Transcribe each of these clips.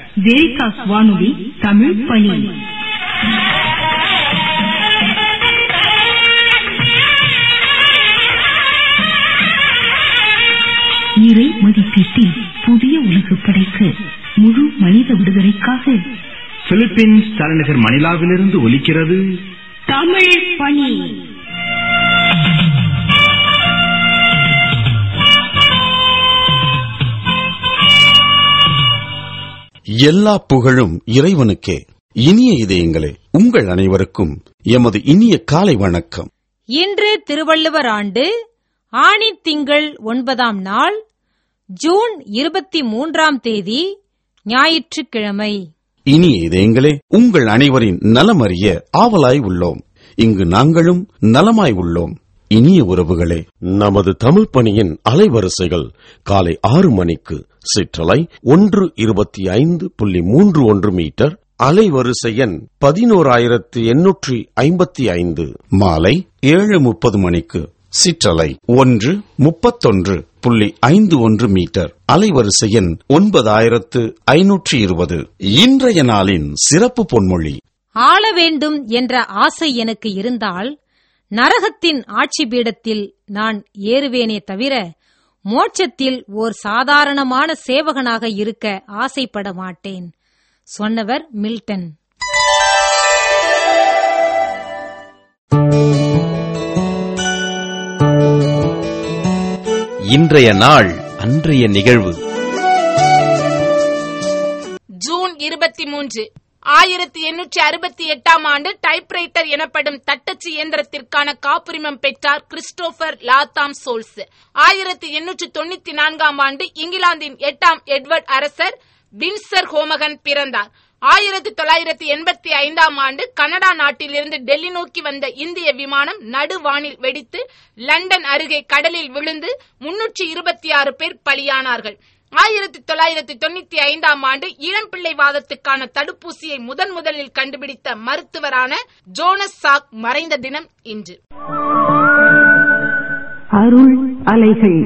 வெரிகாஸ் வானொலி தமிழ் பணி இறை மதிப்பீட்டில் புதிய உலகு படைக்க முழு மனித விடுதலைக்காக பிலிப்பீன்ஸ் தலைநகர் மணிலாவிலிருந்து ஒலிக்கிறது தமிழ் பணி எல்லா புகழும் இறைவனுக்கே இனிய இதயங்களே உங்கள் அனைவருக்கும் எமது இனிய காலை வணக்கம் இன்று திருவள்ளுவர் ஆண்டு ஆணி திங்கள் ஒன்பதாம் நாள் ஜூன் இருபத்தி மூன்றாம் தேதி ஞாயிற்றுக்கிழமை இனிய இதயங்களே உங்கள் அனைவரின் நலமறிய ஆவலாய் உள்ளோம் இங்கு நாங்களும் நலமாய் உள்ளோம் இனிய உறவுகளே நமது தமிழ் பணியின் அலைவரிசைகள் காலை ஆறு மணிக்கு சிற்றலை ஒன்று இருபத்தி ஐந்து புள்ளி மூன்று ஒன்று மீட்டர் அலைவரிசை எண் பதினோராயிரத்து எண்ணூற்றி ஐம்பத்தி ஐந்து மாலை ஏழு முப்பது மணிக்கு சிற்றலை ஒன்று முப்பத்தொன்று புள்ளி ஐந்து ஒன்று மீட்டர் அலைவரிசை எண் ஒன்பதாயிரத்து ஐநூற்றி இருபது இன்றைய நாளின் சிறப்பு பொன்மொழி ஆள வேண்டும் என்ற ஆசை எனக்கு இருந்தால் நரகத்தின் ஆட்சி பீடத்தில் நான் ஏறுவேனே தவிர மோட்சத்தில் ஓர் சாதாரணமான சேவகனாக இருக்க ஆசைப்பட மாட்டேன் சொன்னவர் மில்டன் இன்றைய நாள் அன்றைய நிகழ்வு ஜூன் இருபத்தி மூன்று ஆயிரத்தி எண்ணூற்றி அறுபத்தி எட்டாம் ஆண்டு டைப்ரைட்டர் எனப்படும் தட்டச்சு இயந்திரத்திற்கான காப்புரிமம் பெற்றார் கிறிஸ்டோபர் லாத்தாம் சோல்ஸ் ஆயிரத்தி எண்ணூற்றி தொண்ணூத்தி நான்காம் ஆண்டு இங்கிலாந்தின் எட்டாம் எட்வர்ட் அரசர் வின்சர் ஹோமகன் பிறந்தார் ஆயிரத்தி தொள்ளாயிரத்தி எண்பத்தி ஐந்தாம் ஆண்டு கனடா நாட்டிலிருந்து டெல்லி நோக்கி வந்த இந்திய விமானம் நடுவானில் வெடித்து லண்டன் அருகே கடலில் விழுந்து முன்னூற்றி இருபத்தி ஆறு பேர் பலியானார்கள் ஆயிரத்தி தொள்ளாயிரத்தி தொண்ணூத்தி ஐந்தாம் ஆண்டு இளம்பிள்ளை வாதத்துக்கான தடுப்பூசியை முதன் முதலில் கண்டுபிடித்த மருத்துவரான ஜோனஸ் சாக் மறைந்த தினம் இன்று அருள் அலைகள்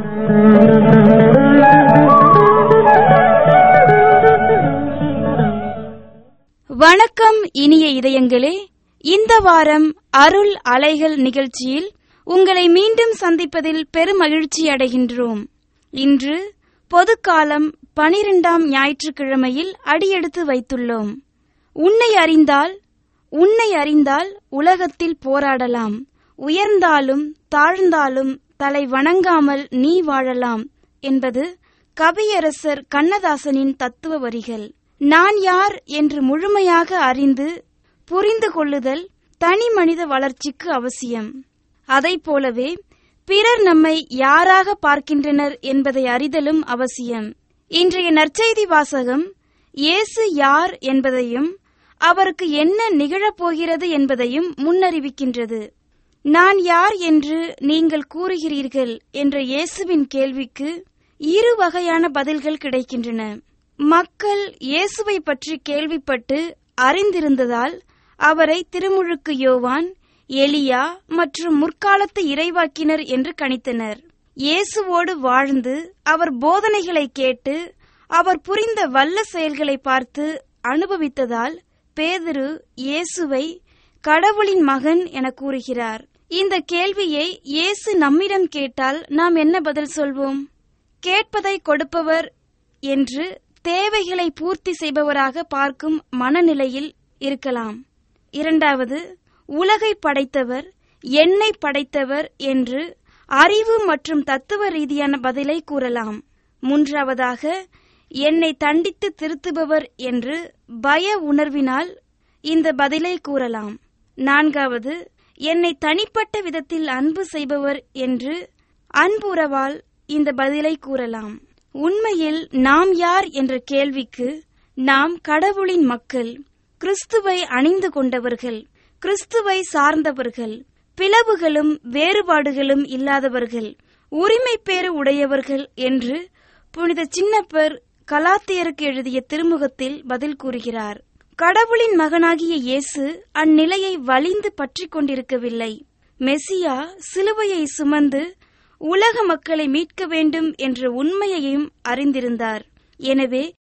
வணக்கம் இனிய இதயங்களே இந்த வாரம் அருள் அலைகள் நிகழ்ச்சியில் உங்களை மீண்டும் சந்திப்பதில் பெருமகிழ்ச்சி அடைகின்றோம் இன்று பொதுக்காலம் பனிரெண்டாம் ஞாயிற்றுக்கிழமையில் அடியெடுத்து வைத்துள்ளோம் உன்னை அறிந்தால் உன்னை அறிந்தால் உலகத்தில் போராடலாம் உயர்ந்தாலும் தாழ்ந்தாலும் தலை வணங்காமல் நீ வாழலாம் என்பது கவியரசர் கண்ணதாசனின் தத்துவ வரிகள் நான் யார் என்று முழுமையாக அறிந்து புரிந்து கொள்ளுதல் தனி மனித வளர்ச்சிக்கு அவசியம் அதைப் போலவே பிறர் நம்மை யாராக பார்க்கின்றனர் என்பதை அறிதலும் அவசியம் இன்றைய நற்செய்தி வாசகம் இயேசு யார் என்பதையும் அவருக்கு என்ன நிகழப்போகிறது என்பதையும் முன்னறிவிக்கின்றது நான் யார் என்று நீங்கள் கூறுகிறீர்கள் என்ற இயேசுவின் கேள்விக்கு இரு வகையான பதில்கள் கிடைக்கின்றன மக்கள் இயேசுவை பற்றி கேள்விப்பட்டு அறிந்திருந்ததால் அவரை திருமுழுக்கு யோவான் எலியா மற்றும் முற்காலத்து இறைவாக்கினர் என்று கணித்தனர் இயேசுவோடு வாழ்ந்து அவர் போதனைகளை கேட்டு அவர் புரிந்த வல்ல செயல்களை பார்த்து அனுபவித்ததால் பேதுரு இயேசுவை கடவுளின் மகன் என கூறுகிறார் இந்த கேள்வியை இயேசு நம்மிடம் கேட்டால் நாம் என்ன பதில் சொல்வோம் கேட்பதை கொடுப்பவர் என்று தேவைகளை பூர்த்தி செய்பவராக பார்க்கும் மனநிலையில் இருக்கலாம் இரண்டாவது உலகை படைத்தவர் என்னை படைத்தவர் என்று அறிவு மற்றும் தத்துவ ரீதியான பதிலை கூறலாம் மூன்றாவதாக என்னை தண்டித்து திருத்துபவர் என்று பய உணர்வினால் இந்த பதிலை கூறலாம் நான்காவது என்னை தனிப்பட்ட விதத்தில் அன்பு செய்பவர் என்று அன்புறவால் இந்த பதிலை கூறலாம் உண்மையில் நாம் யார் என்ற கேள்விக்கு நாம் கடவுளின் மக்கள் கிறிஸ்துவை அணிந்து கொண்டவர்கள் கிறிஸ்துவை சார்ந்தவர்கள் பிளவுகளும் வேறுபாடுகளும் இல்லாதவர்கள் உரிமை பேறு உடையவர்கள் என்று புனித சின்னப்பர் கலாத்தியருக்கு எழுதிய திருமுகத்தில் பதில் கூறுகிறார் கடவுளின் மகனாகிய இயேசு அந்நிலையை வலிந்து பற்றிக் கொண்டிருக்கவில்லை மெசியா சிலுவையை சுமந்து உலக மக்களை மீட்க வேண்டும் என்ற உண்மையையும் அறிந்திருந்தார் எனவே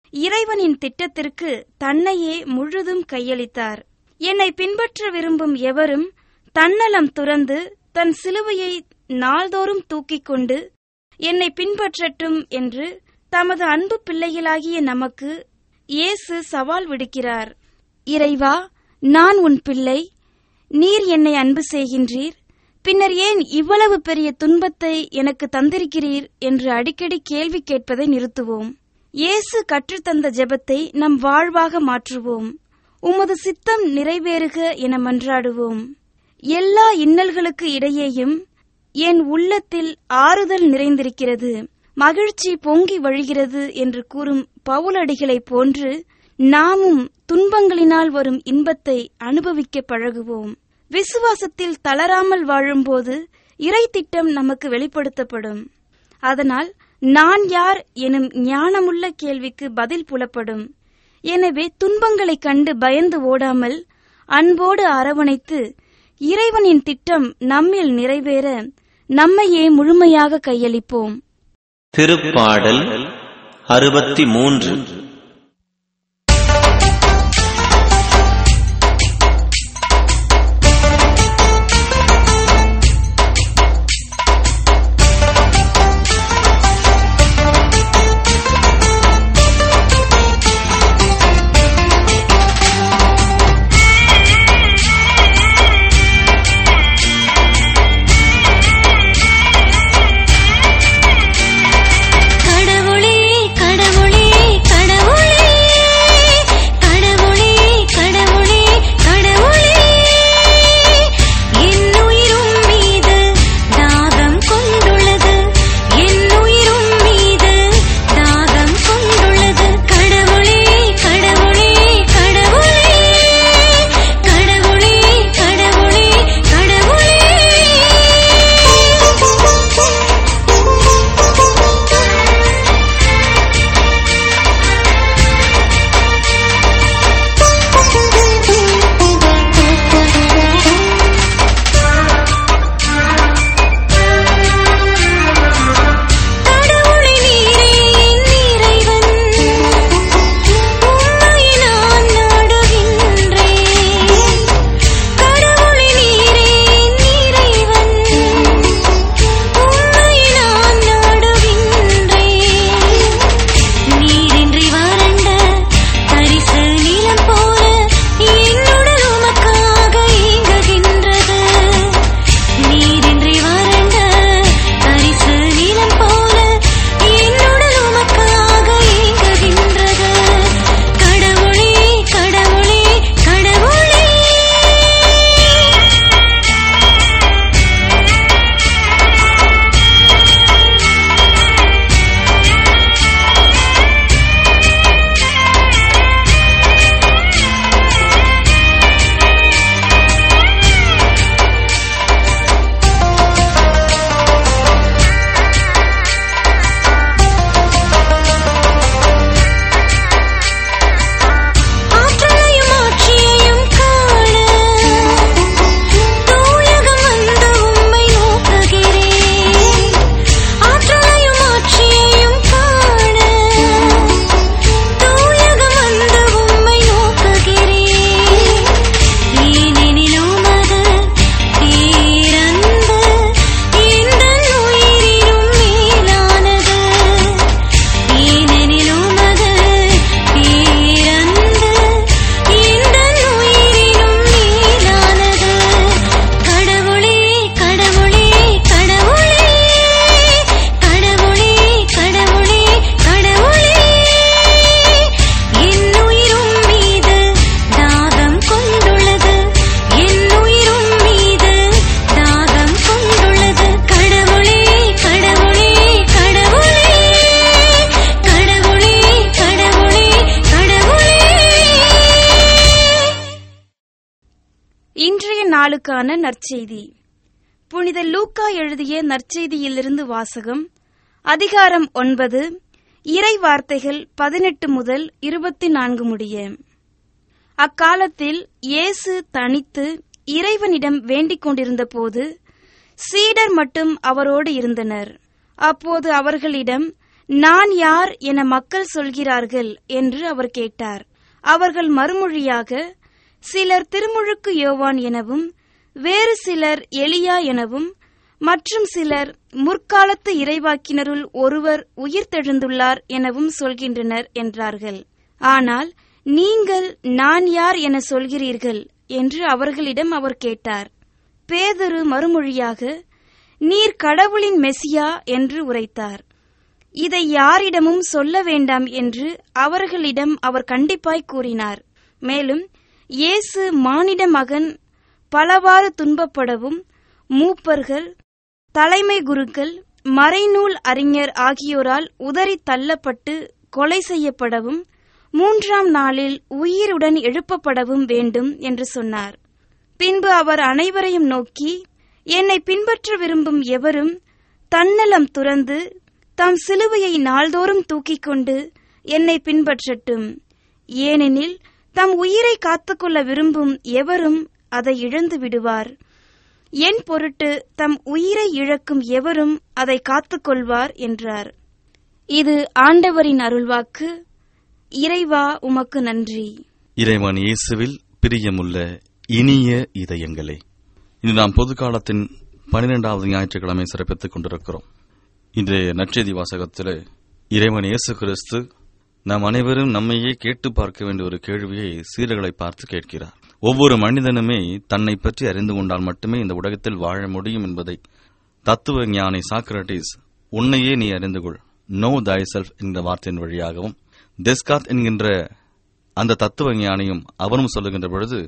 இறைவனின் திட்டத்திற்கு தன்னையே முழுதும் கையளித்தார் என்னை பின்பற்ற விரும்பும் எவரும் தன்னலம் துறந்து தன் சிலுவையை நாள்தோறும் தூக்கிக் கொண்டு என்னை பின்பற்றட்டும் என்று தமது அன்பு பிள்ளைகளாகிய நமக்கு இயேசு சவால் விடுக்கிறார் இறைவா நான் உன் பிள்ளை நீர் என்னை அன்பு செய்கின்றீர் பின்னர் ஏன் இவ்வளவு பெரிய துன்பத்தை எனக்கு தந்திருக்கிறீர் என்று அடிக்கடி கேள்வி கேட்பதை நிறுத்துவோம் இயேசு கற்றுத்தந்த ஜெபத்தை நம் வாழ்வாக மாற்றுவோம் உமது சித்தம் நிறைவேறுக என மன்றாடுவோம் எல்லா இன்னல்களுக்கு இடையேயும் என் உள்ளத்தில் ஆறுதல் நிறைந்திருக்கிறது மகிழ்ச்சி பொங்கி வழிகிறது என்று கூறும் பவுலடிகளைப் போன்று நாமும் துன்பங்களினால் வரும் இன்பத்தை அனுபவிக்க பழகுவோம் விசுவாசத்தில் தளராமல் வாழும்போது இறை திட்டம் நமக்கு வெளிப்படுத்தப்படும் அதனால் நான் யார் எனும் ஞானமுள்ள கேள்விக்கு பதில் புலப்படும் எனவே துன்பங்களைக் கண்டு பயந்து ஓடாமல் அன்போடு அரவணைத்து இறைவனின் திட்டம் நம்மில் நிறைவேற நம்மையே முழுமையாக கையளிப்போம் திருப்பாடல் அறுபத்தி மூன்று கடவுளே கடவுளே கடவுளே கடவுளே கடவுளே கடவுளே என்னுயிரும் மீது தாகம் கொண்டுள்ளது என்னுயிரும் மீது தாகம் கொண்டுள்ளது கடவுளே கடவுளே கடவுளே கடவுளே கடவுளே கடவுளை நீரே என் இறைவன் உம்மை நான் நாடுகின்றேன் கடவுளை நீரே என் இறைவன் உம்மை நான் நாடுகின்றேன் நீரின்றி வறண்ட தரிசு நிலம் போல என்னுடல் உமக்காக ஏங்குகின்றது நீரின்றி வறண்ட தரிசு நிலம் போல என்னுடல் உமக்காக ஏங்குகின்றது கடவுளே கடவுளே கடவுளே ஆற்றலையும் ஆட்சியையும் காண தூயகம் வந்து உம்மை நோக்குகிறேன் ஆற்றலையும் ஆட்சியையும் காண தூயகம் வந்து உம்மை நோக்குகிறேன் ஏனெனில் உமது பேரன்பு எந்தன் உயிரினும் மேலானது ஏனெனில் உமது பேரன்பு எந்தன் உயிரினும் மேலானது கடவுளே கடவுளே கடவுளே கடவுளே கடவுளே கடவுளே என்னுயிரும் மீது தாகம் கொண்டுள்ளது என்னுயிரும் மீது தாகம் கொண்டுள்ளது கடவுளே கடவுளே கடவுளே கடவுளே கடவுளே கடவுளே இன்றைய நாளுக்கான நற்செய்தி புனித லூக்கா எழுதிய நற்செய்தியிலிருந்து வாசகம் அதிகாரம் ஒன்பது இறை வார்த்தைகள் பதினெட்டு முதல் இருபத்தி நான்கு முடிய அக்காலத்தில் இயேசு தனித்து இறைவனிடம் வேண்டிக் கொண்டிருந்த போது சீடர் மட்டும் அவரோடு இருந்தனர் அப்போது அவர்களிடம் நான் யார் என மக்கள் சொல்கிறார்கள் என்று அவர் கேட்டார் அவர்கள் மறுமொழியாக சிலர் திருமுழுக்கு யோவான் எனவும் வேறு சிலர் எலியா எனவும் மற்றும் சிலர் முற்காலத்து இறைவாக்கினருள் ஒருவர் உயிர்த்தெழுந்துள்ளார் எனவும் சொல்கின்றனர் என்றார்கள் ஆனால் நீங்கள் நான் யார் என சொல்கிறீர்கள் என்று அவர்களிடம் அவர் கேட்டார் பேதுரு மறுமொழியாக நீர் கடவுளின் மெசியா என்று உரைத்தார் இதை யாரிடமும் சொல்ல வேண்டாம் என்று அவர்களிடம் அவர் கண்டிப்பாய் கூறினார் மேலும் இயேசு மானிட மகன் பலவாறு துன்பப்படவும் மூப்பர்கள் தலைமை குருக்கள் மறைநூல் அறிஞர் ஆகியோரால் உதறி தள்ளப்பட்டு கொலை செய்யப்படவும் மூன்றாம் நாளில் உயிருடன் எழுப்பப்படவும் வேண்டும் என்று சொன்னார் பின்பு அவர் அனைவரையும் நோக்கி என்னை பின்பற்ற விரும்பும் எவரும் தன்னலம் துறந்து தம் சிலுவையை நாள்தோறும் தூக்கிக் கொண்டு என்னை பின்பற்றட்டும் ஏனெனில் தம் உயிரை காத்துக்கொள்ள விரும்பும் எவரும் அதை இழந்து விடுவார் என் பொருட்டு தம் உயிரை இழக்கும் எவரும் அதை காத்துக்கொள்வார் என்றார் இது ஆண்டவரின் அருள்வாக்கு இறைவா உமக்கு நன்றி இறைவன் இயேசுவில் பிரியமுள்ள இனிய இதயங்களே இன்று நாம் பொது காலத்தின் பனிரெண்டாவது ஞாயிற்றுக்கிழமை சிறப்பித்துக் கொண்டிருக்கிறோம் இன்றைய நற்செய்தி வாசகத்தில் இறைவன் இயேசு கிறிஸ்து நாம் அனைவரும் நம்மையே கேட்டு பார்க்க வேண்டிய ஒரு கேள்வியை சீரர்களை பார்த்து கேட்கிறார் ஒவ்வொரு மனிதனுமே தன்னை பற்றி அறிந்து கொண்டால் மட்டுமே இந்த உலகத்தில் வாழ முடியும் என்பதை தத்துவ ஞானி சாக்ரட்டிஸ் உன்னையே நீ அறிந்து கொள் நோ தை செல்ஃப் என்கிற வார்த்தையின் வழியாகவும் டெஸ்காத் என்கின்ற அந்த தத்துவ ஞானியும் அவனும் சொல்லுகின்ற பொழுது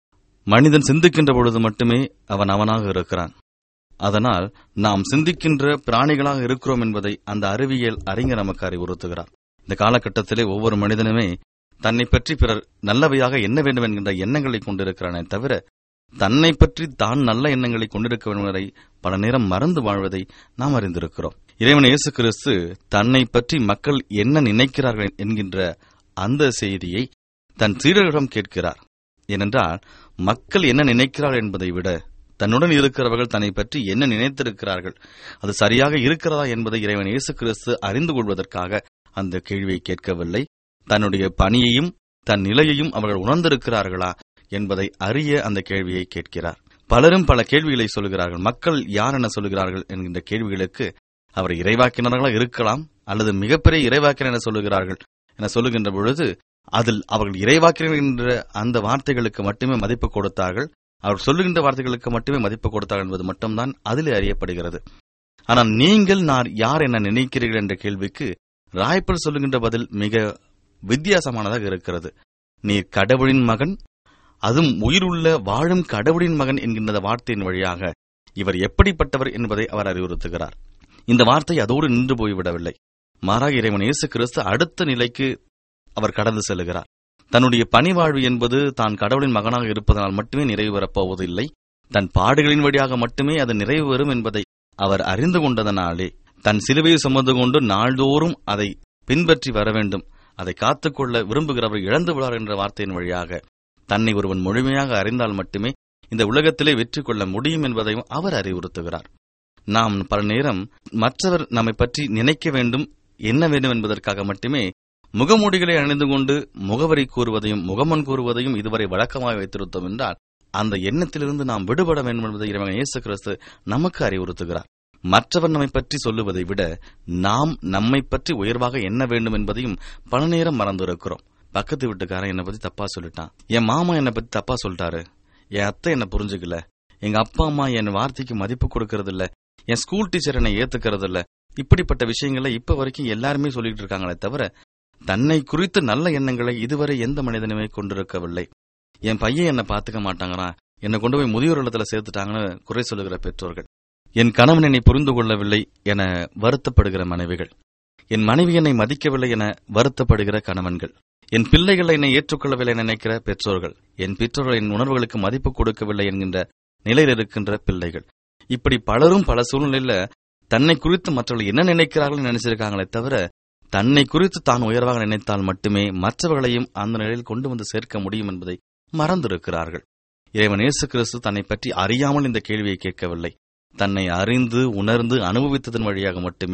மனிதன் சிந்திக்கின்ற பொழுது மட்டுமே அவன் அவனாக இருக்கிறான் அதனால் நாம் சிந்திக்கின்ற பிராணிகளாக இருக்கிறோம் என்பதை அந்த அறிவியல் அறிஞர் நமக்கு அறிவுறுத்துகிறார் இந்த காலகட்டத்திலே ஒவ்வொரு மனிதனுமே தன்னை பற்றி பிறர் நல்லவையாக எண்ண வேண்டும் என்கின்ற எண்ணங்களை கொண்டிருக்கிறானே தவிர தன்னை பற்றி தான் நல்ல எண்ணங்களை கொண்டிருக்க வேண்டும் என்பதை பல நேரம் மறந்து வாழ்வதை நாம் அறிந்திருக்கிறோம் இறைவன் இயேசு கிறிஸ்து தன்னை பற்றி மக்கள் என்ன நினைக்கிறார்கள் என்கின்ற அந்த செய்தியை தன் சீடர்களிடம் கேட்கிறார் ஏனென்றால் மக்கள் என்ன நினைக்கிறார்கள் என்பதை விட தன்னுடன் இருக்கிறவர்கள் தன்னை பற்றி என்ன நினைத்திருக்கிறார்கள் அது சரியாக இருக்கிறதா என்பதை இறைவன் இயேசு கிறிஸ்து அறிந்து கொள்வதற்காக அந்த கேள்வியை கேட்கவில்லை தன்னுடைய பணியையும் தன் நிலையையும் அவர்கள் உணர்ந்திருக்கிறார்களா என்பதை அறிய அந்த கேள்வியை கேட்கிறார் பலரும் பல கேள்விகளை சொல்கிறார்கள் மக்கள் யார் என சொல்கிறார்கள் என்கின்ற கேள்விகளுக்கு அவர் இறைவாக்கினர்களாக இருக்கலாம் அல்லது மிகப்பெரிய இறைவாக்கினர் என சொல்லுகிறார்கள் என சொல்லுகின்ற பொழுது அதில் அவர்கள் இறைவாக்கினர் என்ற அந்த வார்த்தைகளுக்கு மட்டுமே மதிப்பு கொடுத்தார்கள் அவர் சொல்லுகின்ற வார்த்தைகளுக்கு மட்டுமே மதிப்பு கொடுத்தார்கள் என்பது மட்டும்தான் அதிலே அறியப்படுகிறது ஆனால் நீங்கள் நான் யார் என நினைக்கிறீர்கள் என்ற கேள்விக்கு ராய்ப்பல் சொல்லுகின்ற பதில் மிக வித்தியாசமானதாக இருக்கிறது நீர் கடவுளின் மகன் அதுவும் உயிருள்ள வாழும் கடவுளின் மகன் என்கின்ற வார்த்தையின் வழியாக இவர் எப்படிப்பட்டவர் என்பதை அவர் அறிவுறுத்துகிறார் இந்த வார்த்தை அதோடு நின்று போய்விடவில்லை மாறாக இறைவன் இயேசு கிறிஸ்து அடுத்த நிலைக்கு அவர் கடந்து செல்கிறார் தன்னுடைய பணிவாழ்வு என்பது தான் கடவுளின் மகனாக இருப்பதனால் மட்டுமே நிறைவு பெறப் போவதில்லை தன் பாடுகளின் வழியாக மட்டுமே அது நிறைவு பெறும் என்பதை அவர் அறிந்து கொண்டதனாலே தன் சிலுவையை சுமந்து கொண்டு நாள்தோறும் அதை பின்பற்றி வர வேண்டும் அதை காத்துக்கொள்ள விரும்புகிறவர் இழந்து விடார் என்ற வார்த்தையின் வழியாக தன்னை ஒருவன் முழுமையாக அறிந்தால் மட்டுமே இந்த உலகத்திலே வெற்றி கொள்ள முடியும் என்பதையும் அவர் அறிவுறுத்துகிறார் நாம் பல நேரம் மற்றவர் நம்மை பற்றி நினைக்க வேண்டும் என்ன வேண்டும் என்பதற்காக மட்டுமே முகமூடிகளை அணிந்து கொண்டு முகவரி கூறுவதையும் முகமன் கூறுவதையும் இதுவரை வழக்கமாக வைத்திருத்தோம் என்றால் அந்த எண்ணத்திலிருந்து நாம் விடுபட வேண்டும் என்பதை இறைவன் இயேசு கிறிஸ்து நமக்கு அறிவுறுத்துகிறார் மற்றவர் நம்மை பற்றி சொல்லுவதை விட நாம் நம்மை பற்றி உயர்வாக எண்ண வேண்டும் என்பதையும் பல நேரம் மறந்திருக்கிறோம் பக்கத்து வீட்டுக்காரன் என்னை பத்தி தப்பா சொல்லிட்டான் என் மாமா என்னை பத்தி தப்பா சொல்லிட்டாரு என் அத்தை என்ன புரிஞ்சுக்கல எங்க அப்பா அம்மா என் வார்த்தைக்கு மதிப்பு கொடுக்கறது இல்ல என் ஸ்கூல் டீச்சர் என்னை ஏத்துக்கிறது இல்ல இப்படிப்பட்ட விஷயங்களை இப்ப வரைக்கும் எல்லாருமே சொல்லிட்டு இருக்காங்களே தவிர தன்னை குறித்து நல்ல எண்ணங்களை இதுவரை எந்த மனிதனுமே கொண்டிருக்கவில்லை என் பையன் என்னை பாத்துக்க மாட்டாங்கறான் என்னை கொண்டு போய் முதியோர் இல்லத்துல சேர்த்துட்டாங்கன்னு குறை சொல்லுகிற பெற்றோர்கள் என் கணவன் என்னை புரிந்து கொள்ளவில்லை என வருத்தப்படுகிற மனைவிகள் என் மனைவி என்னை மதிக்கவில்லை என வருத்தப்படுகிற கணவன்கள் என் பிள்ளைகள் என்னை ஏற்றுக்கொள்ளவில்லை என நினைக்கிற பெற்றோர்கள் என் பெற்றோர்கள் என் உணர்வுகளுக்கு மதிப்பு கொடுக்கவில்லை என்கின்ற நிலையில் இருக்கின்ற பிள்ளைகள் இப்படி பலரும் பல சூழ்நிலையில தன்னை குறித்து மற்றவர்கள் என்ன நினைக்கிறார்கள் நினைச்சிருக்காங்களே தவிர தன்னை குறித்து தான் உயர்வாக நினைத்தால் மட்டுமே மற்றவர்களையும் அந்த நிலையில் கொண்டு வந்து சேர்க்க முடியும் என்பதை மறந்திருக்கிறார்கள் இறைவன் இயேசு கிறிஸ்து தன்னை பற்றி அறியாமல் இந்த கேள்வியை கேட்கவில்லை தன்னை அறிந்து உணர்ந்து அனுபவித்ததன் வழியாக மட்டுமே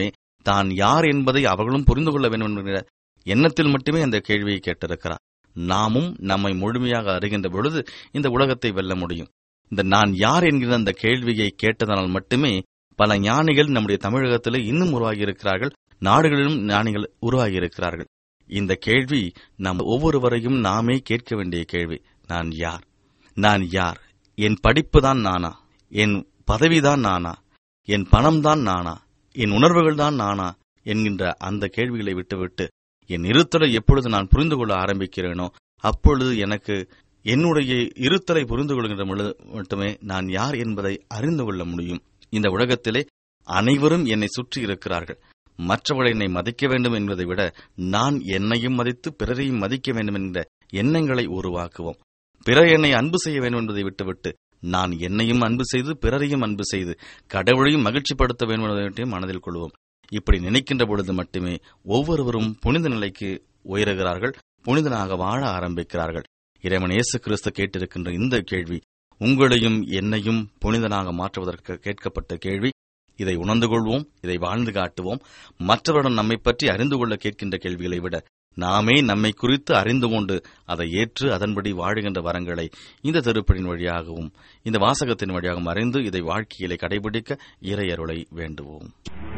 தான் யார் என்பதை அவர்களும் புரிந்து கொள்ள வேண்டும் என்கிற எண்ணத்தில் மட்டுமே அந்த கேள்வியை கேட்டிருக்கிறார் நாமும் நம்மை முழுமையாக அறிகின்ற பொழுது இந்த உலகத்தை வெல்ல முடியும் இந்த நான் யார் என்கிற அந்த கேள்வியை கேட்டதனால் மட்டுமே பல ஞானிகள் நம்முடைய தமிழகத்திலே இன்னும் உருவாகி இருக்கிறார்கள் நாடுகளிலும் ஞானிகள் உருவாகி இருக்கிறார்கள் இந்த கேள்வி நம் ஒவ்வொருவரையும் நாமே கேட்க வேண்டிய கேள்வி நான் யார் நான் யார் என் படிப்பு தான் நானா என் பதவிதான் நானா என் பணம்தான் நானா என் உணர்வுகள் தான் நானா என்கின்ற அந்த கேள்விகளை விட்டுவிட்டு என் இருத்தலை எப்பொழுது நான் புரிந்து கொள்ள ஆரம்பிக்கிறேனோ அப்பொழுது எனக்கு என்னுடைய இருத்தலை புரிந்து கொள்கின்ற பொழுது மட்டுமே நான் யார் என்பதை அறிந்து கொள்ள முடியும் இந்த உலகத்திலே அனைவரும் என்னை சுற்றி இருக்கிறார்கள் மற்றவர்கள் என்னை மதிக்க வேண்டும் என்பதை விட நான் என்னையும் மதித்து பிறரையும் மதிக்க வேண்டும் என்ற எண்ணங்களை உருவாக்குவோம் பிறர் என்னை அன்பு செய்ய வேண்டும் என்பதை விட்டுவிட்டு நான் என்னையும் அன்பு செய்து பிறரையும் அன்பு செய்து கடவுளையும் மகிழ்ச்சிப்படுத்த வேண்டும் என்பதை மனதில் கொள்வோம் இப்படி நினைக்கின்ற பொழுது மட்டுமே ஒவ்வொருவரும் புனித நிலைக்கு உயருகிறார்கள் புனிதனாக வாழ ஆரம்பிக்கிறார்கள் இறைவன் இயேசு கிறிஸ்து கேட்டிருக்கின்ற இந்த கேள்வி உங்களையும் என்னையும் புனிதனாக மாற்றுவதற்கு கேட்கப்பட்ட கேள்வி இதை உணர்ந்து கொள்வோம் இதை வாழ்ந்து காட்டுவோம் மற்றவரிடம் நம்மை பற்றி அறிந்து கொள்ள கேட்கின்ற கேள்விகளை விட நாமே நம்மை குறித்து அறிந்து கொண்டு அதை ஏற்று அதன்படி வாழுகின்ற வரங்களை இந்த திருப்படியின் வழியாகவும் இந்த வாசகத்தின் வழியாகவும் அறிந்து இதை வாழ்க்கையிலே கடைபிடிக்க இறையருளை வேண்டுவோம்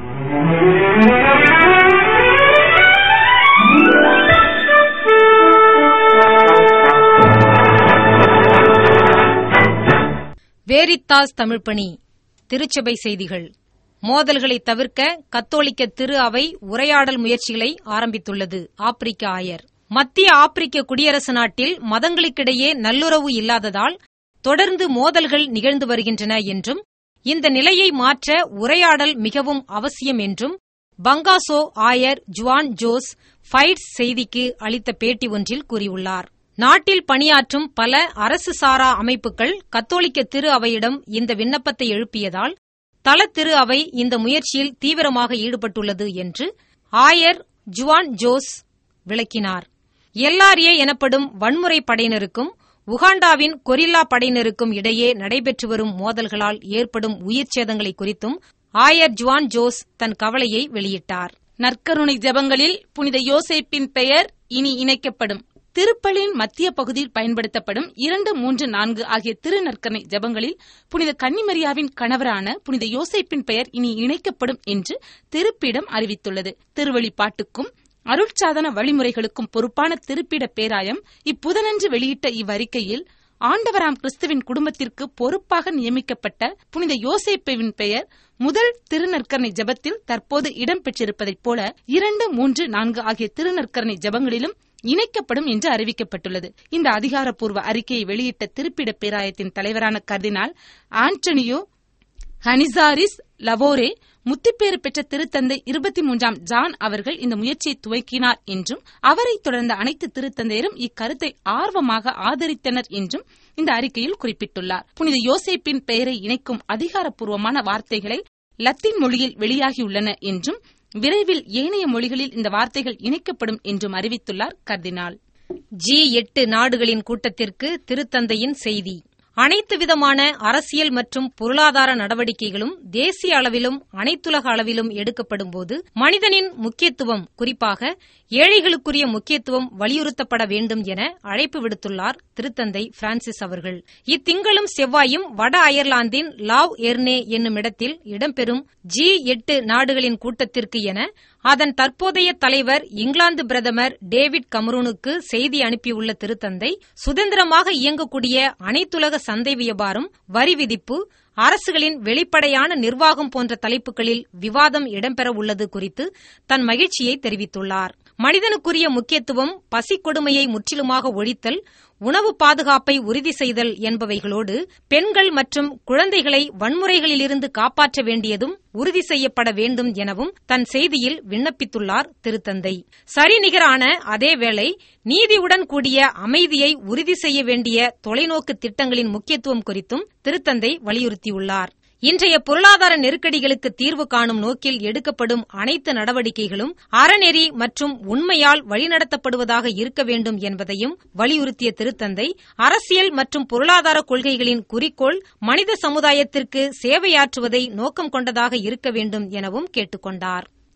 வேரித்தாஸ் தமிழ்ப்பணி திருச்சபை செய்திகள் மோதல்களை தவிர்க்க கத்தோலிக்க திரு அவை உரையாடல் முயற்சிகளை ஆரம்பித்துள்ளது ஆப்பிரிக்க ஆயர் மத்திய ஆப்பிரிக்க குடியரசு நாட்டில் மதங்களுக்கிடையே நல்லுறவு இல்லாததால் தொடர்ந்து மோதல்கள் நிகழ்ந்து வருகின்றன என்றும் இந்த நிலையை மாற்ற உரையாடல் மிகவும் அவசியம் என்றும் பங்காசோ ஆயர் ஜுவான் ஜோஸ் ஃபைட்ஸ் செய்திக்கு அளித்த பேட்டி ஒன்றில் கூறியுள்ளார் நாட்டில் பணியாற்றும் பல அரசு சாரா அமைப்புகள் கத்தோலிக்க திரு அவையிடம் இந்த விண்ணப்பத்தை எழுப்பியதால் தல திரு அவை இந்த முயற்சியில் தீவிரமாக ஈடுபட்டுள்ளது என்று ஆயர் ஜுவான் ஜோஸ் விளக்கினார் எல்ஆர்ஏ எனப்படும் வன்முறை படையினருக்கும் உகாண்டாவின் கொரில்லா படையினருக்கும் இடையே நடைபெற்று வரும் மோதல்களால் ஏற்படும் உயிர் சேதங்களை குறித்தும் ஆயர் ஜுவான் ஜோஸ் தன் கவலையை வெளியிட்டார் நற்கருணை ஜெபங்களில் புனித யோசேப்பின் பெயர் இனி இணைக்கப்படும் திருப்பலின் மத்திய பகுதியில் பயன்படுத்தப்படும் இரண்டு மூன்று நான்கு ஆகிய திருநற்கரணை ஜெபங்களில் புனித கன்னிமரியாவின் கணவரான புனித யோசேப்பின் பெயர் இனி இணைக்கப்படும் என்று திருப்பிடம் அறிவித்துள்ளது திருவழிப்பாட்டுக்கும் அருட்சாதன வழிமுறைகளுக்கும் பொறுப்பான திருப்பிட பேராயம் இப்புதனன்று வெளியிட்ட இவ்வறிக்கையில் ஆண்டவராம் கிறிஸ்துவின் குடும்பத்திற்கு பொறுப்பாக நியமிக்கப்பட்ட புனித யோசேப்புவின் பெயர் முதல் திருநற்கரணை ஜெபத்தில் தற்போது இடம்பெற்றிருப்பதைப் போல இரண்டு மூன்று நான்கு ஆகிய திருநற்கரணை ஜெபங்களிலும் இணைக்கப்படும் என்று அறிவிக்கப்பட்டுள்ளது இந்த அதிகாரப்பூர்வ அறிக்கையை வெளியிட்ட திருப்பிட பேராயத்தின் தலைவரான கர்தினால் ஆண்டனியோ ஹனிசாரிஸ் லவோரே முத்திப்பேறு பெற்ற திருத்தந்தை இருபத்தி மூன்றாம் ஜான் அவர்கள் இந்த முயற்சியை துவக்கினார் என்றும் அவரைத் தொடர்ந்த அனைத்து திருத்தந்தையரும் இக்கருத்தை ஆர்வமாக ஆதரித்தனர் என்றும் இந்த அறிக்கையில் குறிப்பிட்டுள்ளார் புனித யோசேப்பின் பெயரை இணைக்கும் அதிகாரப்பூர்வமான வார்த்தைகளை லத்தீன் மொழியில் வெளியாகியுள்ளன என்றும் விரைவில் ஏனைய மொழிகளில் இந்த வார்த்தைகள் இணைக்கப்படும் என்றும் அறிவித்துள்ளார் கர்தினால் ஜி எட்டு நாடுகளின் கூட்டத்திற்கு திருத்தந்தையின் செய்தி அனைத்து விதமான அரசியல் மற்றும் பொருளாதார நடவடிக்கைகளும் தேசிய அளவிலும் அனைத்துலக அளவிலும் எடுக்கப்படும்போது மனிதனின் முக்கியத்துவம் குறிப்பாக ஏழைகளுக்குரிய முக்கியத்துவம் வலியுறுத்தப்பட வேண்டும் என அழைப்பு விடுத்துள்ளார் திருத்தந்தை பிரான்சிஸ் அவர்கள் இத்திங்களும் செவ்வாயும் வட அயர்லாந்தின் லாவ் எர்னே என்னும் இடத்தில் இடம்பெறும் ஜி எட்டு நாடுகளின் கூட்டத்திற்கு என அதன் தற்போதைய தலைவர் இங்கிலாந்து பிரதமர் டேவிட் கமரூனுக்கு செய்தி அனுப்பியுள்ள திருத்தந்தை சுதந்திரமாக இயங்கக்கூடிய அனைத்துலக சந்தை வியாபாரம் வரி விதிப்பு அரசுகளின் வெளிப்படையான நிர்வாகம் போன்ற தலைப்புகளில் விவாதம் இடம்பெற உள்ளது குறித்து தன் மகிழ்ச்சியை தெரிவித்துள்ளார் மனிதனுக்குரிய முக்கியத்துவம் பசி கொடுமையை முற்றிலுமாக ஒழித்தல் உணவு பாதுகாப்பை உறுதி செய்தல் என்பவைகளோடு பெண்கள் மற்றும் குழந்தைகளை வன்முறைகளிலிருந்து காப்பாற்ற வேண்டியதும் உறுதி செய்யப்பட வேண்டும் எனவும் தன் செய்தியில் விண்ணப்பித்துள்ளார் திருத்தந்தை சரிநிகரான அதேவேளை நீதியுடன் கூடிய அமைதியை உறுதி செய்ய வேண்டிய தொலைநோக்கு திட்டங்களின் முக்கியத்துவம் குறித்தும் திருத்தந்தை வலியுறுத்தியுள்ளார் இன்றைய பொருளாதார நெருக்கடிகளுக்கு தீர்வு காணும் நோக்கில் எடுக்கப்படும் அனைத்து நடவடிக்கைகளும் அறநெறி மற்றும் உண்மையால் வழிநடத்தப்படுவதாக இருக்க வேண்டும் என்பதையும் வலியுறுத்திய திருத்தந்தை அரசியல் மற்றும் பொருளாதார கொள்கைகளின் குறிக்கோள் மனித சமுதாயத்திற்கு சேவையாற்றுவதை நோக்கம் கொண்டதாக இருக்க வேண்டும் எனவும் கேட்டுக் கொண்டார்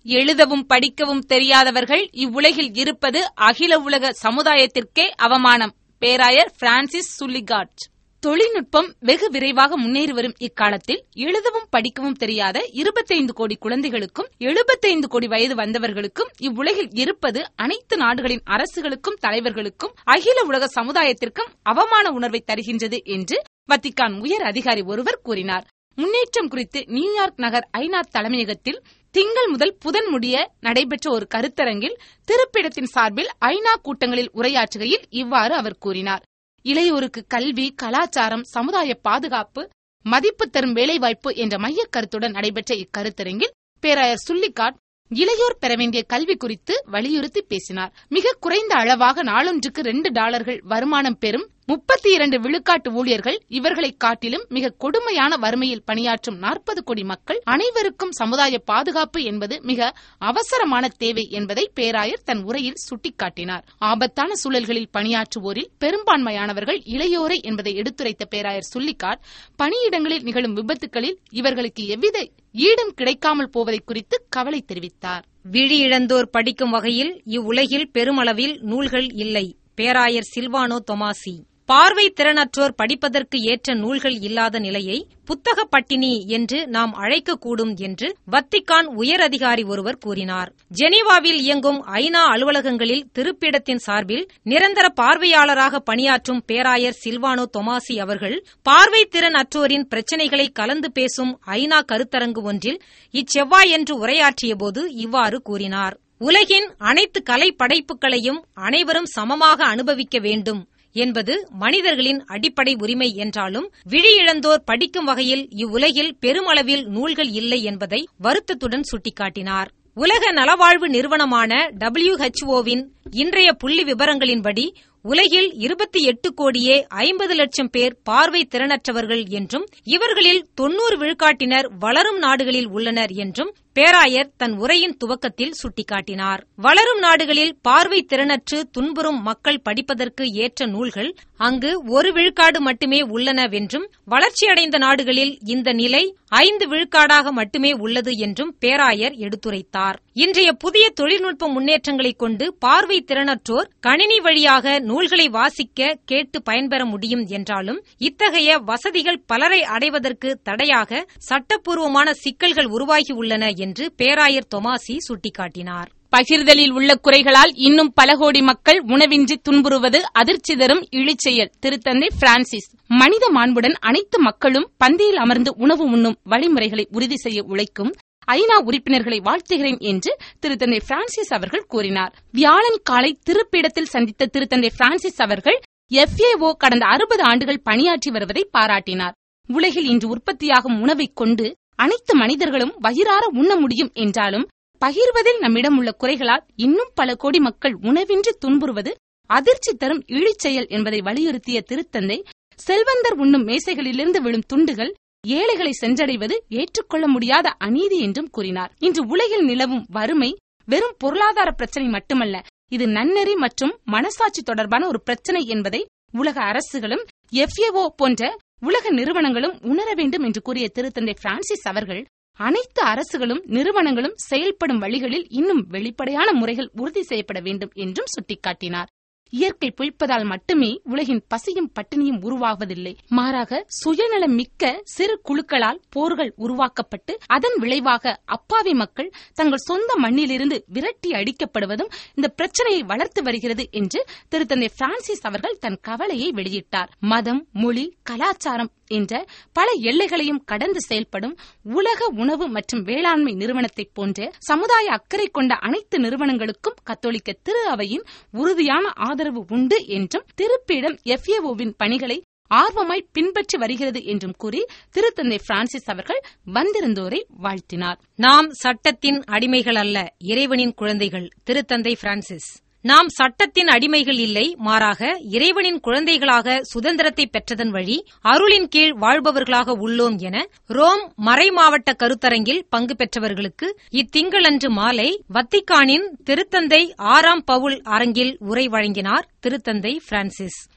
எழுதவும் படிக்கவும் தெரியாதவர்கள் இவ்வுலகில் இருப்பது அகில உலக சமுதாயத்திற்கே அவமானம் பேராயர் பிரான்சிஸ் சுல்லிகாட் தொழில்நுட்பம் வெகு விரைவாக முன்னேறி வரும் இக்காலத்தில் எழுதவும் படிக்கவும் தெரியாத இருபத்தைந்து கோடி குழந்தைகளுக்கும் எழுபத்தைந்து கோடி வயது வந்தவர்களுக்கும் இவ்வுலகில் இருப்பது அனைத்து நாடுகளின் அரசுகளுக்கும் தலைவர்களுக்கும் அகில உலக சமுதாயத்திற்கும் அவமான உணர்வை தருகின்றது என்று வத்திக்கான் உயர் அதிகாரி ஒருவர் கூறினார் முன்னேற்றம் குறித்து நியூயார்க் நகர் ஐநா தலைமையகத்தில் திங்கள் முதல் புதன் முடிய நடைபெற்ற ஒரு கருத்தரங்கில் திருப்பிடத்தின் சார்பில் ஐநா கூட்டங்களில் உரையாற்றுகையில் இவ்வாறு அவர் கூறினார் இளையோருக்கு கல்வி கலாச்சாரம் சமுதாய பாதுகாப்பு மதிப்பு தரும் வேலைவாய்ப்பு என்ற மையக் கருத்துடன் நடைபெற்ற இக்கருத்தரங்கில் பேராயர் சுல்லிகாட் இளையோர் பெற வேண்டிய கல்வி குறித்து வலியுறுத்தி பேசினார் மிக குறைந்த அளவாக நாளொன்றுக்கு ரெண்டு டாலர்கள் வருமானம் பெறும் முப்பத்தி இரண்டு விழுக்காட்டு ஊழியர்கள் இவர்களை காட்டிலும் மிக கொடுமையான வறுமையில் பணியாற்றும் நாற்பது கோடி மக்கள் அனைவருக்கும் சமுதாய பாதுகாப்பு என்பது மிக அவசரமான தேவை என்பதை பேராயர் தன் உரையில் சுட்டிக்காட்டினார் ஆபத்தான சூழல்களில் பணியாற்றுவோரில் பெரும்பான்மையானவர்கள் இளையோரை என்பதை எடுத்துரைத்த பேராயர் சுல்லிக்காட் பணியிடங்களில் நிகழும் விபத்துகளில் இவர்களுக்கு எவ்வித ஈடும் கிடைக்காமல் போவதை குறித்து கவலை தெரிவித்தார் விழி இழந்தோர் படிக்கும் வகையில் இவ்வுலகில் பெருமளவில் நூல்கள் இல்லை பேராயர் சில்வானோ தொமாசி பார்வை திறனற்றோர் படிப்பதற்கு ஏற்ற நூல்கள் இல்லாத நிலையை புத்தக பட்டினி என்று நாம் அழைக்கக்கூடும் என்று வத்திக்கான் உயர் அதிகாரி ஒருவர் கூறினார் ஜெனீவாவில் இயங்கும் ஐநா அலுவலகங்களில் திருப்பிடத்தின் சார்பில் நிரந்தர பார்வையாளராக பணியாற்றும் பேராயர் சில்வானோ தொமாசி அவர்கள் பார்வை திறன் அற்றோரின் பிரச்சினைகளை கலந்து பேசும் ஐநா கருத்தரங்கு ஒன்றில் இச்செவ்வாயன்று உரையாற்றியபோது இவ்வாறு கூறினார் உலகின் அனைத்து கலை படைப்புகளையும் அனைவரும் சமமாக அனுபவிக்க வேண்டும் என்பது மனிதர்களின் அடிப்படை உரிமை என்றாலும் விழி இழந்தோர் படிக்கும் வகையில் இவ்வுலகில் பெருமளவில் நூல்கள் இல்லை என்பதை வருத்தத்துடன் சுட்டிக்காட்டினார் உலக நலவாழ்வு நிறுவனமான டபிள்யூஹெச்ஓவின் இன்றைய புள்ளி விவரங்களின்படி உலகில் இருபத்தி எட்டு கோடியே ஐம்பது லட்சம் பேர் பார்வை திறனற்றவர்கள் என்றும் இவர்களில் தொன்னூறு விழுக்காட்டினர் வளரும் நாடுகளில் உள்ளனர் என்றும் பேராயர் தன் உரையின் துவக்கத்தில் சுட்டிக்காட்டினார் வளரும் நாடுகளில் பார்வை திறனற்று துன்புறும் மக்கள் படிப்பதற்கு ஏற்ற நூல்கள் அங்கு ஒரு விழுக்காடு மட்டுமே உள்ளனவென்றும் வளர்ச்சியடைந்த நாடுகளில் இந்த நிலை ஐந்து விழுக்காடாக மட்டுமே உள்ளது என்றும் பேராயர் எடுத்துரைத்தார் இன்றைய புதிய தொழில்நுட்ப முன்னேற்றங்களைக் கொண்டு பார்வை திறனற்றோர் கணினி வழியாக நூல்களை வாசிக்க கேட்டு பயன்பெற முடியும் என்றாலும் இத்தகைய வசதிகள் பலரை அடைவதற்கு தடையாக சட்டப்பூர்வமான சிக்கல்கள் உருவாகியுள்ளன என்று பேராயர் தொமாசி சுட்டிக்காட்டினார் பகிர்தலில் உள்ள குறைகளால் இன்னும் பல கோடி மக்கள் உணவின்றி துன்புறுவது அதிர்ச்சி தரும் இழிச்செயல் திருத்தந்தை பிரான்சிஸ் மனித மாண்புடன் அனைத்து மக்களும் பந்தியில் அமர்ந்து உணவு உண்ணும் வழிமுறைகளை உறுதி செய்ய உழைக்கும் ஐநா உறுப்பினர்களை வாழ்த்துகிறேன் என்று திருத்தந்தை பிரான்சிஸ் அவர்கள் கூறினார் வியாழன் காலை திருப்பிடத்தில் சந்தித்த திருத்தந்தை பிரான்சிஸ் அவர்கள் எஃப்ஏஓ கடந்த அறுபது ஆண்டுகள் பணியாற்றி வருவதை பாராட்டினார் உலகில் இன்று உற்பத்தியாகும் உணவைக் கொண்டு அனைத்து மனிதர்களும் வயிறார உண்ண முடியும் என்றாலும் பகிர்வதில் நம்மிடம் உள்ள குறைகளால் இன்னும் பல கோடி மக்கள் உணவின்றி துன்புறுவது அதிர்ச்சி தரும் இழிச்செயல் என்பதை வலியுறுத்திய திருத்தந்தை செல்வந்தர் உண்ணும் மேசைகளிலிருந்து விழும் துண்டுகள் ஏழைகளை சென்றடைவது ஏற்றுக்கொள்ள முடியாத அநீதி என்றும் கூறினார் இன்று உலகில் நிலவும் வறுமை வெறும் பொருளாதார பிரச்சனை மட்டுமல்ல இது நன்னெறி மற்றும் மனசாட்சி தொடர்பான ஒரு பிரச்சனை என்பதை உலக அரசுகளும் எஃப்ஏஓ போன்ற உலக நிறுவனங்களும் உணர வேண்டும் என்று கூறிய திருத்தந்தை பிரான்சிஸ் அவர்கள் அனைத்து அரசுகளும் நிறுவனங்களும் செயல்படும் வழிகளில் இன்னும் வெளிப்படையான முறைகள் உறுதி செய்யப்பட வேண்டும் என்றும் சுட்டிக்காட்டினார் இயற்கை பொய்ப்பதால் மட்டுமே உலகின் பசியும் பட்டினியும் உருவாவதில்லை மாறாக சுயநலம் மிக்க சிறு குழுக்களால் போர்கள் உருவாக்கப்பட்டு அதன் விளைவாக அப்பாவி மக்கள் தங்கள் சொந்த மண்ணிலிருந்து விரட்டி அடிக்கப்படுவதும் இந்த பிரச்சனையை வளர்த்து வருகிறது என்று திருத்தந்தை பிரான்சிஸ் அவர்கள் தன் கவலையை வெளியிட்டார் மதம் மொழி கலாச்சாரம் என்ற பல எல்லைகளையும் கடந்து செயல்படும் உலக உணவு மற்றும் வேளாண்மை நிறுவனத்தைப் போன்ற சமுதாய அக்கறை கொண்ட அனைத்து நிறுவனங்களுக்கும் கத்தோலிக்க திரு அவையின் உறுதியான ஆதரவு உண்டு என்றும் திருப்பிடம் எஃப்ஏஓவின் பணிகளை ஆர்வமாய் பின்பற்றி வருகிறது என்றும் கூறி திருத்தந்தை பிரான்சிஸ் அவர்கள் வந்திருந்தோரை வாழ்த்தினார் நாம் சட்டத்தின் அடிமைகள் அல்ல இறைவனின் குழந்தைகள் திருத்தந்தை பிரான்சிஸ் நாம் சட்டத்தின் அடிமைகள் இல்லை மாறாக இறைவனின் குழந்தைகளாக சுதந்திரத்தை பெற்றதன் வழி அருளின் கீழ் வாழ்பவர்களாக உள்ளோம் என ரோம் மறைமாவட்ட கருத்தரங்கில் பங்கு பெற்றவர்களுக்கு இத்திங்களன்று மாலை வத்திக்கானின் திருத்தந்தை ஆறாம் பவுல் அரங்கில் உரை வழங்கினார் திருத்தந்தை பிரான்சிஸ்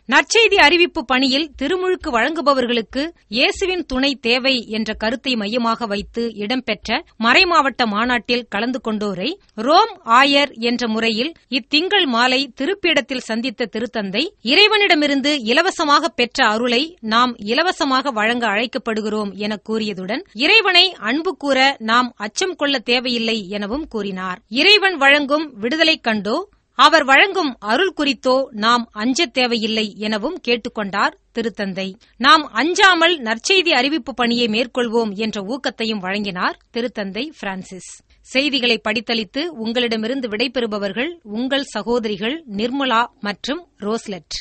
நற்செய்தி அறிவிப்பு பணியில் திருமுழுக்கு வழங்குபவர்களுக்கு இயேசுவின் துணை தேவை என்ற கருத்தை மையமாக வைத்து இடம்பெற்ற மறைமாவட்ட மாநாட்டில் கலந்து கொண்டோரை ரோம் ஆயர் என்ற முறையில் இத்திங்கள் மாலை திருப்பிடத்தில் சந்தித்த திருத்தந்தை இறைவனிடமிருந்து இலவசமாக பெற்ற அருளை நாம் இலவசமாக வழங்க அழைக்கப்படுகிறோம் என கூறியதுடன் இறைவனை அன்பு கூற நாம் அச்சம் கொள்ள தேவையில்லை எனவும் கூறினார் இறைவன் வழங்கும் விடுதலை கண்டோ அவர் வழங்கும் அருள் குறித்தோ நாம் அஞ்சத் தேவையில்லை எனவும் கேட்டுக்கொண்டார் திருத்தந்தை நாம் அஞ்சாமல் நற்செய்தி அறிவிப்பு பணியை மேற்கொள்வோம் என்ற ஊக்கத்தையும் வழங்கினார் திருத்தந்தை பிரான்சிஸ் செய்திகளை படித்தளித்து உங்களிடமிருந்து விடைபெறுபவர்கள் உங்கள் சகோதரிகள் நிர்மலா மற்றும் ரோஸ்லெட்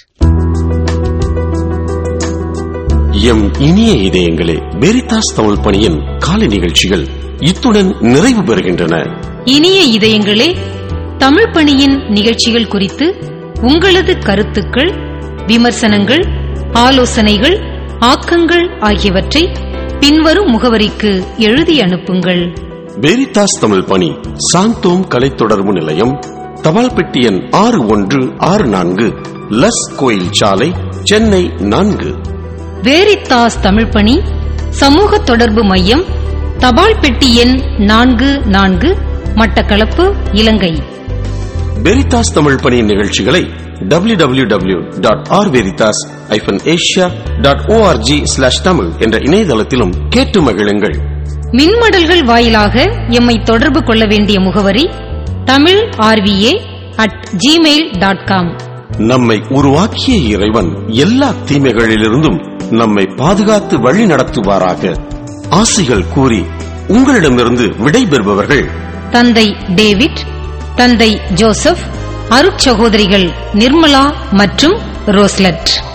எம் இனிய இதயங்களே வெரிதாஸ் தமிழ் பணியின் காலை நிகழ்ச்சிகள் இத்துடன் நிறைவு பெறுகின்றன இனிய இதயங்களே தமிழ் பணியின் நிகழ்ச்சிகள் குறித்து உங்களது கருத்துக்கள் விமர்சனங்கள் ஆலோசனைகள் ஆக்கங்கள் ஆகியவற்றை பின்வரும் முகவரிக்கு எழுதி அனுப்புங்கள் வெரிதாஸ் தமிழ் பணி சாந்தோம் கலை தொடர்பு நிலையம் தபால் பெட்டி எண் ஆறு ஒன்று ஆறு நான்கு லஸ் கோயில் சாலை சென்னை நான்கு வேரித்தாஸ் தமிழ் பணி சமூக தொடர்பு மையம் தபால் பெட்டி எண் நான்கு நான்கு மட்டக்களப்பு இலங்கை வெரிதாஸ் தமிழ் பணியின் நிகழ்ச்சிகளை W W W dot R Veritas hyphen Asia dot org slash Tamil என்ற இணையதளத்திலும் கேட்டு மகிழுங்கள் மின்மடல்கள் வாயிலாக எம்மை தொடர்பு கொள்ள வேண்டிய முகவரி Tamil RVA at Gmail dot com நம்மை உருவாக்கிய இறைவன் எல்லா தீமைகளிலிருந்தும் நம்மை பாதுகாத்து வழி நடத்துவாராக ஆசிகள் கூறி உங்களிடமிருந்து விடைபெறுபவர்கள் தந்தை டேவிட் தந்தை ஜோசப் அருட்சகோதரிகள் நிர்மலா மற்றும் ரோஸ்லட்